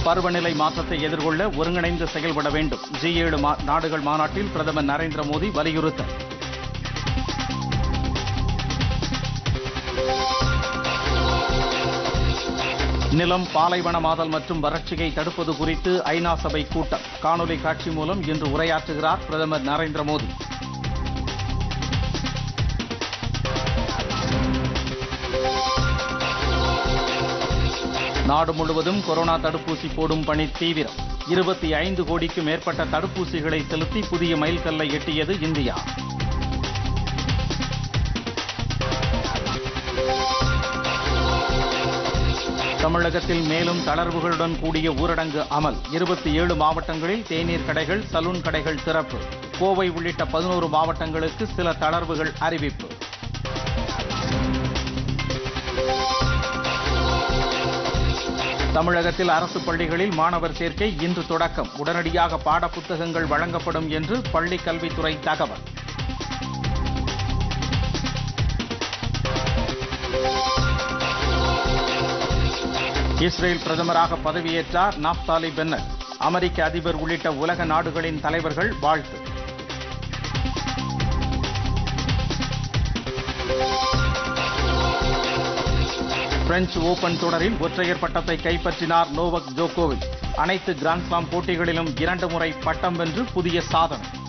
பருவநிலை மாற்றத்தை எதிர்கொள்ள ஒருங்கிணைந்து செயல்பட வேண்டும் ஜி ஏழு மா- நாடுகள் மாநாட்டில் பிரதமர் நரேந்திர மோடி வலியுறுத்தல் நிலம் பாலைவனமாதல் மற்றும் வறட்சியை தடுப்பது குறித்து ஐநா சபை கூட்டம் காணொலி காட்சி மூலம் இன்று உரையாற்றுகிறார் பிரதமர் நரேந்திர மோடி நாடு முழுவதும் கொரோனா தடுப்பூசி போடும் பணி தீவிரம் இருபத்தி ஐந்து கோடிக்கு மேற்பட்ட தடுப்பூசிகளை செலுத்தி புதிய மைல்கல்லை எட்டியது இந்தியா தமிழகத்தில் மேலும் தளர்வுகளுடன் கூடிய ஊரடங்கு அமல் இருபத்தி ஏழு மாவட்டங்களில் தேநீர் கடைகள் சலூன் கடைகள் திறப்பு கோவை உள்ளிட்ட பதினோரு மாவட்டங்களுக்கு சில தளர்வுகள் அறிவிப்பு தமிழகத்தில் அரசு பள்ளிகளில் மாணவர் சேர்க்கை இன்று தொடக்கம் உடனடியாக பாடப்புத்தகங்கள் வழங்கப்படும் என்று பள்ளிக் கல்வித்துறை தகவல் இஸ்ரேல் பிரதமராக பதவியேற்றார் நாப்தாலி பென்னட் அமெரிக்க அதிபர் உள்ளிட்ட உலக நாடுகளின் தலைவர்கள் வாழ்த்து பிரெஞ்சு ஓபன் தொடரில் ஒற்றையர் பட்டத்தை கைப்பற்றினார் நோவக் ஜோகோவிச் அனைத்து கிராண்ட்ஸ்லாம் போட்டிகளிலும் இரண்டு முறை பட்டம் வென்று புதிய சாதனை